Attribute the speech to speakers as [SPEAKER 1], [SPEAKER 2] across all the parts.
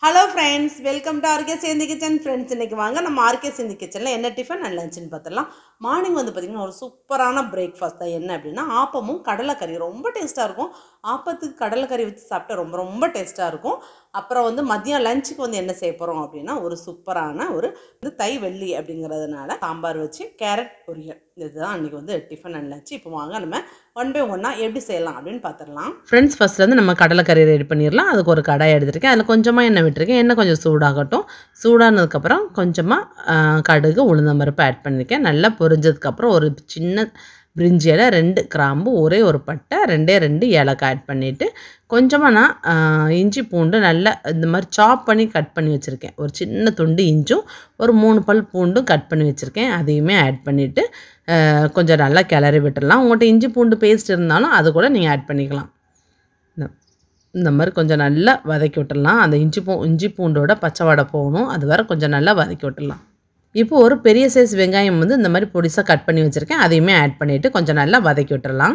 [SPEAKER 1] hello friends welcome to RK சேந்தி kitchen friends இன்றைக்கி வாங்க நம்ம ஆர்கே சேந்தி கிச்சனில் என்ன டிஃபன் அண்ட் லஞ்சுன்னு பார்த்துடலாம் மார்னிங் வந்து பார்த்திங்கன்னா ஒரு சூப்பரான பிரேக்ஃபாஸ்ட் தான் என்ன அப்படின்னா ஆப்பமும் கடலைக்கறி ரொம்ப டேஸ்ட்டாக இருக்கும் ஆப்பத்துக்கு கடலைக்கறி வச்சு சாப்பிட்டா ரொம்ப ரொம்ப டேஸ்ட்டாக இருக்கும் அப்புறம் வந்து மதியம் லஞ்சுக்கு வந்து என்ன செய்ய போகிறோம் அப்படின்னா ஒரு சூப்பரான ஒரு இது தை வெள்ளி அப்படிங்கிறதுனால சாம்பார் வச்சு கேரட் பொரியல் இதுதான் அன்றைக்கி வந்து டிஃபன் அண்ட் லஞ்ச் இப்போ வாங்க நம்ம ஒன் பை ஒன்னாக எப்படி செய்யலாம் அப்படின்னு பார்த்துடலாம்
[SPEAKER 2] ஃப்ரெண்ட்ஸ் ஃபஸ்ட் வந்து நம்ம கடலைக்கறி ரெடி பண்ணிடலாம் அதுக்கு ஒரு கடாய் எடுத்திருக்கேன் அதில் கொஞ்சமாக எண்ணெய் விட்டுருக்கேன் எண்ணெய் கொஞ்சம் சூடாகட்டும் சூடானதுக்கப்புறம் கொஞ்சமாக கடுகு உளுந்தம்பருப்பு ஆட் பண்ணியிருக்கேன் நல்லா பொரிஞ்சதுக்கப்புறம் ஒரு சின்ன பிரிஞ்சி இலை ரெண்டு கிராம்பு ஒரே ஒரு பட்டை ரெண்டே ரெண்டு ஏலக்காய் ஆட் பண்ணிவிட்டு கொஞ்சமாக நான் ஆ, இஞ்சி பூண்டு நல்லா இந்த மாதிரி சாப் பண்ணி கட் பண்ணி வச்சுருக்கேன் ஒரு சின்ன துண்டு இஞ்சும் ஒரு மூணு பல் பூண்டும் கட் பண்ணி வச்சுருக்கேன் அதையுமே ஆட் பண்ணிவிட்டு கொஞ்சம் நல்லா கிளறி விட்டுடலாம் உங்கள்கிட்ட இஞ்சி பூண்டு பேஸ்ட் இருந்தாலும் அது கூட நீங்கள் ஆட் பண்ணிக்கலாம் இந்த- இந்த மாதிரி கொஞ்சம் நல்லா வதக்கி விட்டுடலாம் அந்த இஞ்சி பூ இஞ்சி பூண்டோட பச்சை வடை போகணும் அது வரை கொஞ்சம் நல்லா வதக்கி விட்டுடலாம் இப்போ ஒரு பெரிய சைஸ் வெங்காயம் வந்து இந்த மாதிரி பொடிசாக கட் பண்ணி வச்சுருக்கேன் அதையுமே ஆட் பண்ணிவிட்டு கொஞ்சம் நல்லா வதக்கி விட்டுறலாம்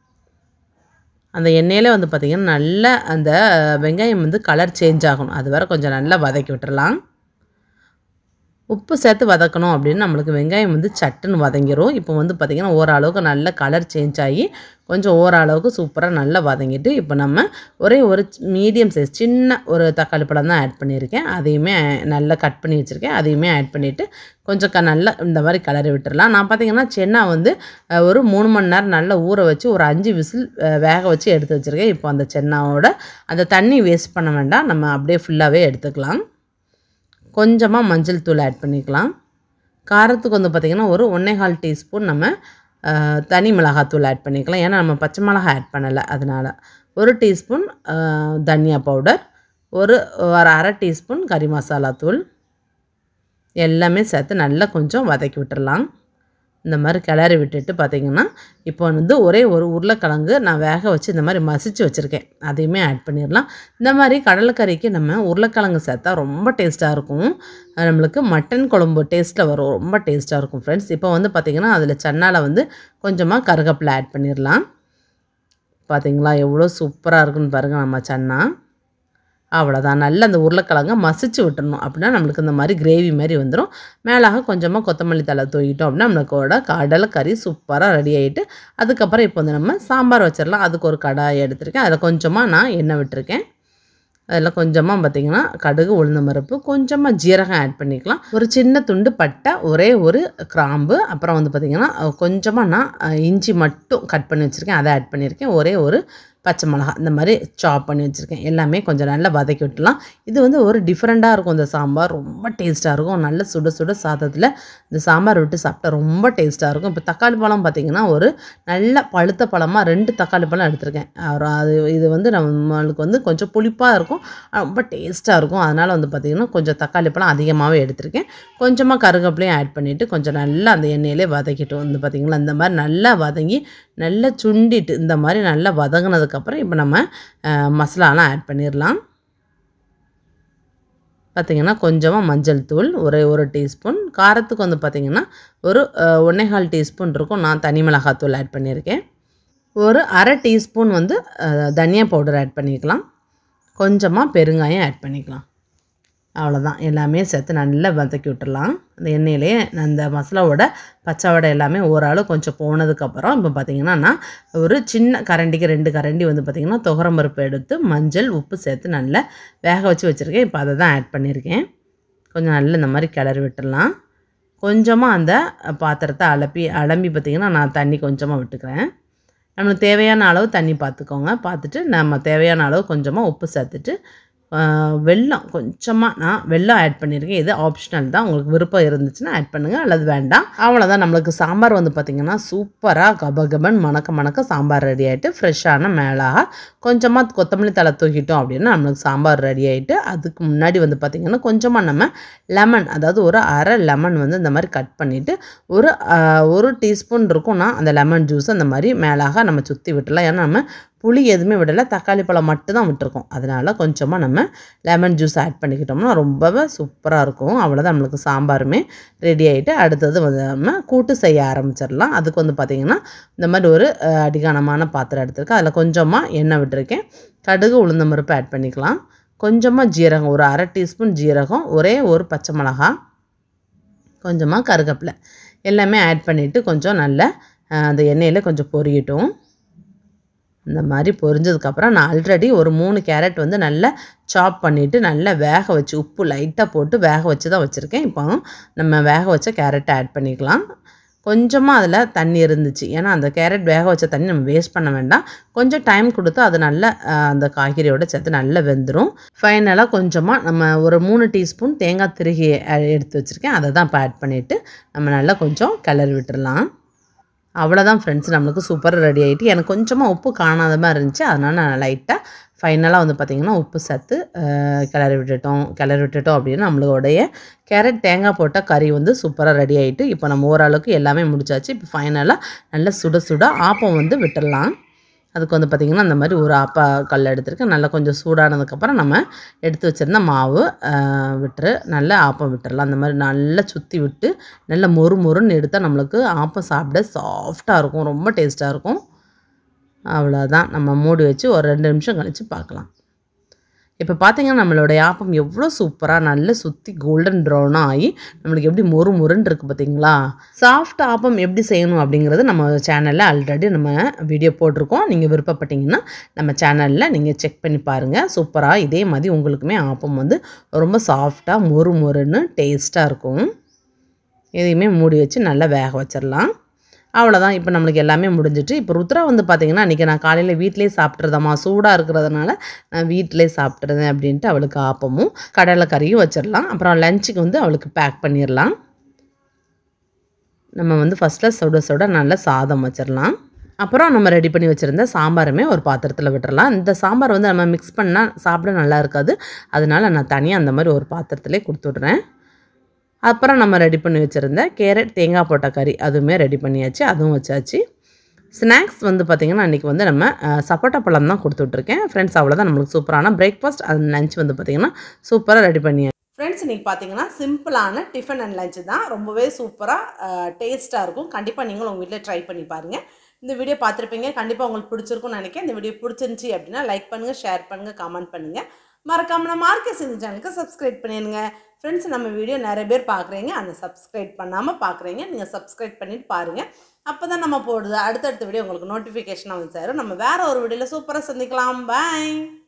[SPEAKER 2] அந்த எண்ணெயில் வந்து பார்த்திங்கன்னா நல்லா அந்த வெங்காயம் வந்து கலர் சேஞ்ச் ஆகணும் அது வரை கொஞ்சம் நல்லா வதக்கி விட்டுறலாம் உப்பு சேர்த்து வதக்கணும் அப்படின்னு நம்மளுக்கு வெங்காயம் வந்து சட்டுன்னு வதங்கிரும் இப்போ வந்து பார்த்திங்கன்னா ஓரளவுக்கு நல்ல கலர் சேஞ்ச் ஆகி கொஞ்சம் ஓரளவுக்கு சூப்பராக நல்லா வதங்கிட்டு இப்போ நம்ம ஒரே ஒரு மீடியம் சைஸ் சின்ன ஒரு தக்காளி பழம் தான் ஆட் பண்ணியிருக்கேன் அதையுமே நல்லா கட் பண்ணி வச்சுருக்கேன் அதையுமே ஆட் பண்ணிவிட்டு கொஞ்சம் க நல்லா இந்த மாதிரி கலரி விட்டுறலாம் நான் பார்த்திங்கன்னா சென்னா வந்து அஹ், ஒரு மூணு மணி நேரம் நல்லா ஊற வச்சு ஒரு அஞ்சு விசில் அஹ், வேக வச்சு எடுத்து வச்சுருக்கேன் இப்போ அந்த சென்னாவோட அந்த தண்ணி வேஸ்ட் பண்ண வேண்டாம் நம்ம அப்படியே ஃபுல்லாகவே எடுத்துக்கலாம் கொஞ்சமாக மஞ்சள் தூள் ஆட் பண்ணிக்கலாம் காரத்துக்கு வந்து பார்த்திங்கன்னா ஒரு ஒன்றே கால் டீஸ்பூன் நம்ம அஹ், தனி மிளகாத்தூள் ஆட் பண்ணிக்கலாம் ஏன்னா நம்ம பச்சை மிளகாய் ஆட் பண்ணலை அதனால் ஒரு டீஸ்பூன் அஹ், தனியா பவுடர் ஒரு ஒரு அரை டீஸ்பூன் கறி மசாலா தூள் எல்லாமே சேர்த்து நல்லா கொஞ்சம் வதக்கி விட்டுறலாம் இந்த மாதிரி கிளறி விட்டுட்டு பார்த்திங்கன்னா இப்போ வந்து ஒரே ஒரு உருளைக்கிழங்கு நான் வேக வச்சு இந்த மாதிரி மசிச்சு வச்சுருக்கேன் அதையுமே ஆட் பண்ணிடலாம் இந்த மாதிரி கடலைக்கறிக்கு நம்ம உருளைக்கிழங்கு சேர்த்தா ரொம்ப டேஸ்ட்டாக இருக்கும் அஹ் நம்மளுக்கு மட்டன் குழம்பு டேஸ்ட்டில் வரும் ரொம்ப டேஸ்ட்டாக இருக்கும் ஃப்ரெண்ட்ஸ் இப்போ வந்து பார்த்திங்கன்னா அதில் சன்னால வந்து கொஞ்சமாக கருகப்பிலை ஆட் பண்ணிடலாம் பார்த்தீங்களா எவ்வளோ சூப்பராக இருக்குன்னு பாருங்கள் நம்ம சன்னா அவ்வளோதான் நல்லா அந்த உருளைக்கிழங்க மசிச்சு விட்டுறணும் அப்படின்னா நம்மளுக்கு இந்த மாதிரி கிரேவி மாதிரி வந்துடும் மேலாக கொஞ்சமாக கொத்தமல்லி தலை தூக்கிட்டோம் அப்படின்னா நம்மளுக்கோட கடலை கறி சூப்பராக ரெடி ஆகிட்டு அதுக்கப்புறம் இப்போ வந்து நம்ம சாம்பார் வச்சிடலாம் அதுக்கு ஒரு கடாய் எடுத்திருக்கேன் அதில் கொஞ்சமாக நான் எண்ணெய் விட்டுருக்கேன் அதில் கொஞ்சமாக பார்த்திங்கன்னா கடுகு உளுந்தம் பருப்பு கொஞ்சமாக ஜீரகம் ஆட் பண்ணிக்கலாம் ஒரு சின்ன துண்டு பட்டை ஒரே ஒரு கிராம்பு அப்புறம் வந்து பார்த்திங்கன்னா கொஞ்சமாக நான் அஹ், இஞ்சி மட்டும் கட் பண்ணி வச்சுருக்கேன் அதை ஆட் பண்ணியிருக்கேன் ஒரே ஒரு பச்சை மிளகா இந்த மாதிரி சாப் பண்ணி வச்சுருக்கேன் எல்லாமே கொஞ்சம் நல்லா வதக்கி விட்டுலாம் இது வந்து ஒரு டிஃப்ரெண்ட்டாக இருக்கும் இந்த சாம்பார் ரொம்ப டேஸ்ட்டாக இருக்கும் நல்ல சுட சுட சாதத்தில் இந்த சாம்பார் விட்டு சாப்பிட்டா ரொம்ப டேஸ்ட்டாக இருக்கும் இப்போ தக்காளி பழம் பார்த்திங்கன்னா ஒரு நல்ல பழுத்த பழமாக ரெண்டு தக்காளி பழம் எடுத்திருக்கேன் அப்புறம் அது இது வந்து நம்மளுக்கு வந்து கொஞ்சம் புளிப்பாக இருக்கும் ரொம்ப டேஸ்ட்டாக இருக்கும் அதனால் வந்து பார்த்திங்கன்னா கொஞ்சம் தக்காளி பழம் அதிகமாகவே எடுத்திருக்கேன் கொஞ்சமாக கருகப்பிலையும் ஆட் பண்ணிவிட்டு கொஞ்சம் நல்லா அந்த எண்ணெயிலே வதக்கிட்டு வந்து பார்த்திங்களா இந்த மாதிரி நல்லா வதங்கி நல்லா சுண்டிட்டு இந்த மாதிரி நல்லா வதங்கினதுக்கப்புறம் இப்போ நம்ம அஹ், மசாலாலாம் ஆட் பண்ணிடலாம் பார்த்திங்கன்னா கொஞ்சமாக மஞ்சள் தூள் ஒரு ஒரு டீஸ்பூன் காரத்துக்கு வந்து பார்த்திங்கன்னா ஒரு அஹ், ஒண்ணேகால் டீஸ்பூன் இருக்கும் நான் தனி மிளகாத்தூள் ஆட் பண்ணியிருக்கேன் ஒரு அரை டீஸ்பூன் வந்து அஹ், தனியா பவுடர் ஆட் பண்ணிக்கலாம் கொஞ்சமாக பெருங்காயம் ஆட் பண்ணிக்கலாம் அவ்வளோதான் எல்லாமே சேர்த்து நல்லா வதக்கி விட்டுறலாம் அந்த எண்ணெயிலே அந்த மசாலாவோட பச்சை வடை எல்லாமே ஓரளவு கொஞ்சம் போனதுக்கப்புறம் இப்போ பார்த்தீங்கன்னா நான் ஒரு சின்ன கரண்டிக்கு ரெண்டு கரண்டி வந்து பார்த்திங்கன்னா துவரம்பருப்பு எடுத்து மஞ்சள் உப்பு சேர்த்து நல்லா வேக வச்சு வச்சுருக்கேன் இப்போ அதை தான் ஆட் பண்ணியிருக்கேன் கொஞ்சம் நல்லா இந்த மாதிரி கிளறி விட்டுடலாம் கொஞ்சமாக அந்த பாத்திரத்தை அலப்பி அலம்பி பார்த்திங்கன்னா நான் தண்ணி கொஞ்சமாக விட்டுக்கிறேன் நம்மளுக்கு தேவையான அளவு தண்ணி பார்த்துக்கோங்க பார்த்துட்டு நம்ம தேவையான அளவு கொஞ்சமாக உப்பு சேர்த்துட்டு ஆஹ், வெல்லம் கொஞ்சமாக நான் வெல்லம் ஆட் பண்ணியிருக்கேன் இது ஆப்ஷனல் தான் உங்களுக்கு விருப்பம் இருந்துச்சுன்னா ஆட் பண்ணுங்கள் அல்லது வேண்டாம் அவ்வளோதான் நம்மளுக்கு சாம்பார் வந்து பார்த்திங்கன்னா சூப்பராக கபகபன் மணக்க மணக்க சாம்பார் ரெடி ஆகிட்டு ஃப்ரெஷ்ஷான மேலாக கொஞ்சமாக கொத்தமல்லி தலை தூக்கிட்டோம் அப்படின்னா நம்மளுக்கு சாம்பார் ரெடி ஆகிட்டு அதுக்கு முன்னாடி வந்து பார்த்திங்கன்னா கொஞ்சமாக நம்ம லெமன் அதாவது ஒரு அரை லெமன் வந்து இந்த மாதிரி கட் பண்ணிவிட்டு ஒரு ஆஹ், ஒரு டீஸ்பூன் இருக்கும்னா அந்த லெமன் ஜூஸ் அந்த மாதிரி மேலாக நம்ம சுற்றி விட்டுலாம் ஏன்னா நம்ம புளி எதுவுமே விடலை தக்காளி பழம் மட்டும் தான் விட்டுருக்கோம் அதனால் கொஞ்சமாக நம்ம லெமன் ஜூஸ் ஆட் பண்ணிக்கிட்டோம்னா ரொம்பவே சூப்பராக இருக்கும் அவ்வளோதான் நம்மளுக்கு சாம்பாருமே ரெடி ஆகிட்டு அடுத்தது வந்து நம்ம கூட்டு செய்ய ஆரம்பிச்சிடலாம் அதுக்கு வந்து பார்த்திங்கன்னா இந்த மாதிரி ஒரு அஹ், அடிகானமான பாத்திரம் எடுத்திருக்கேன் அதில் கொஞ்சமாக எண்ணெய் விட்டுருக்கேன் கடுகு உளுந்தம் பருப்பு ஆட் பண்ணிக்கலாம் கொஞ்சமாக ஜீரகம் ஒரு அரை டீஸ்பூன் ஜீரகம் ஒரே ஒரு பச்சை மிளகாய் கொஞ்சமாக கருகப்பிலை எல்லாமே ஆட் பண்ணிவிட்டு கொஞ்சம் நல்ல அந்த எண்ணெயில் கொஞ்சம் பொரியட்டும் இந்த மாதிரி பொரிஞ்சதுக்கப்புறம் நான் ஆல்ரெடி ஒரு மூணு கேரட் வந்து நல்லா சாப் பண்ணிவிட்டு நல்லா வேக வச்சு உப்பு லைட்டாக போட்டு வேக வச்சு தான் வச்சுருக்கேன் இப்போ நம்ம வேக வச்ச கேரட்டை ஆட் பண்ணிக்கலாம் கொஞ்சமாக அதில் தண்ணி இருந்துச்சு ஏன்னா அந்த கேரட் வேக வச்ச தண்ணி நம்ம வேஸ்ட் பண்ண வேண்டாம் கொஞ்சம் டைம் கொடுத்து அது நல்லா அந்த காய்கறியோட சேர்த்து நல்லா வெந்துடும் ஃபைனலாக கொஞ்சமாக நம்ம ஒரு மூணு டீஸ்பூன் தேங்காய் திருகி எடுத்து வச்சுருக்கேன் அதை தான் இப்போ ஆட் பண்ணிவிட்டு நம்ம நல்லா கொஞ்சம் கிளறி விட்டுடலாம் அவ்வளோதான் ஃப்ரெண்ட்ஸ் நம்மளுக்கு சூப்பர் ரெடி ஆகிட்டு எனக்கு கொஞ்சமாக உப்பு காணாத மாதிரி இருந்துச்சு அதனால் நான் லைட்டாக ஃபைனலாக வந்து பார்த்திங்கன்னா உப்பு சேர்த்து கிளறி விட்டுட்டோம் கிளறி விட்டுட்டோம் அப்படின்னு நம்மளுடைய கேரட் தேங்காய் போட்ட கறி வந்து சூப்பராக ரெடி ஆகிட்டு இப்போ நம்ம ஓரளவுக்கு எல்லாமே முடிச்சாச்சு இப்போ ஃபைனலாக நல்லா சுட சுட ஆப்பம் வந்து விட்டுடலாம் அதுக்கு வந்து பார்த்திங்கன்னா அந்த மாதிரி ஒரு ஆப்பா கல் எடுத்துருக்கேன் நல்லா கொஞ்சம் சூடானதுக்கப்புறம் நம்ம எடுத்து வச்சுருந்த மாவு விட்டுரு நல்லா ஆப்பம் விட்டுறலாம் அந்த மாதிரி நல்லா சுற்றி விட்டு நல்லா மொறு மொறுன்னு எடுத்தால் நம்மளுக்கு ஆப்பம் சாப்பிட சாஃப்டாக இருக்கும் ரொம்ப டேஸ்ட்டாக இருக்கும் அவ்வளோதான் நம்ம மூடி வச்சு ஒரு ரெண்டு நிமிஷம் கழித்து பார்க்கலாம் இப்போ பார்த்தீங்கன்னா நம்மளுடைய ஆப்பம் எவ்வளோ சூப்பராக நல்லா சுற்றி கோல்டன் ப்ரௌனாக ஆகி நம்மளுக்கு எப்படி மொறு மொறுன்னு இருக்குது பார்த்தீங்களா சாஃப்ட் ஆப்பம் எப்படி செய்யணும் அப்படிங்கிறது நம்ம சேனலில் ஆல்ரெடி நம்ம வீடியோ போட்டிருக்கோம் நீங்கள் விருப்பப்பட்டீங்கன்னா நம்ம சேனலில் நீங்கள் செக் பண்ணி பாருங்கள் சூப்பராக இதே மாதிரி உங்களுக்குமே ஆப்பம் வந்து ரொம்ப சாஃப்டாக மொறு மொறுன்னு டேஸ்ட்டாக இருக்கும் இதையுமே மூடி வச்சு நல்லா வேக வச்சிடலாம் அவ்வளோதான் இப்போ நம்மளுக்கு எல்லாமே முடிஞ்சிட்டு இப்போ ருத்ரா வந்து பார்த்திங்கன்னா இன்றைக்கி நான் காலையில் வீட்டிலே சாப்பிட்றதம்மா சூடாக இருக்கிறதுனால நான் வீட்டிலே சாப்பிட்றேன் அப்படின்ட்டு அவளுக்கு ஆப்பமும் கடலைக்கறியும் வச்சிடலாம் அப்புறம் லஞ்சுக்கு வந்து அவளுக்கு பேக் பண்ணிடலாம் நம்ம வந்து ஃபஸ்ட்டில் சுட சுட நல்லா சாதம் வச்சிடலாம் அப்புறம் நம்ம ரெடி பண்ணி வச்சுருந்த சாம்பாருமே ஒரு பாத்திரத்தில் விட்டுறலாம் இந்த சாம்பார் வந்து நம்ம மிக்ஸ் பண்ணால் சாப்பிட நல்லா இருக்காது அதனால நான் தனியாக அந்த மாதிரி ஒரு பாத்திரத்திலே கொடுத்துட்றேன் அப்புறம் நம்ம ரெடி பண்ணி வச்சுருந்த கேரட் தேங்காய் போட்ட கறி அதுவுமே ரெடி பண்ணியாச்சு அதுவும் வச்சாச்சு ஸ்நாக்ஸ் வந்து பார்த்திங்கன்னா அன்றைக்கி வந்து நம்ம சப்போட்டா பழம் தான் கொடுத்துட்ருக்கேன் ஃப்ரெண்ட்ஸ் அவ்வளோதான் நம்மளுக்கு சூப்பரான பிரேக்ஃபாஸ்ட் அது லஞ்ச் வந்து பார்த்திங்கன்னா சூப்பராக ரெடி பண்ணி
[SPEAKER 1] ஃப்ரெண்ட்ஸ் இன்றைக்கி பார்த்தீங்கன்னா சிம்பிளான டிஃபன் அண்ட் லஞ்சு தான் ரொம்பவே சூப்பராக டேஸ்ட்டாக இருக்கும் கண்டிப்பாக நீங்களும் உங்கள் வீட்டில் ட்ரை பண்ணி பாருங்கள் இந்த வீடியோ பார்த்துருப்பீங்க கண்டிப்பாக உங்களுக்கு பிடிச்சிருக்கும்னு நினைக்கிறேன் இந்த வீடியோ பிடிச்சிருந்துச்சி அப்படின்னா லைக் பண்ணுங்கள் ஷேர் பண்ணுங்கள் கமெண்ட் பண்ணுங்கள் மறக்காமல் நம்ம மார்க்கெட் இந்த சேனலுக்கு சப்ஸ்கிரைப் பண்ணிடுங்க ஃப்ரெண்ட்ஸ் நம்ம வீடியோ நிறைய பேர் பார்க்குறீங்க அந்த சப்ஸ்கிரைப் பண்ணாமல் பார்க்குறீங்க நீங்கள் சப்ஸ்கிரைப் பண்ணிட்டு பாருங்கள் அப்போ தான் நம்ம போடுறது அடுத்தடுத்த வீடியோ உங்களுக்கு நோட்டிஃபிகேஷனாக வந்து சேரும் நம்ம வேறு ஒரு வீடியோவில் சூப்பராக சந்திக்கலாம் பாய்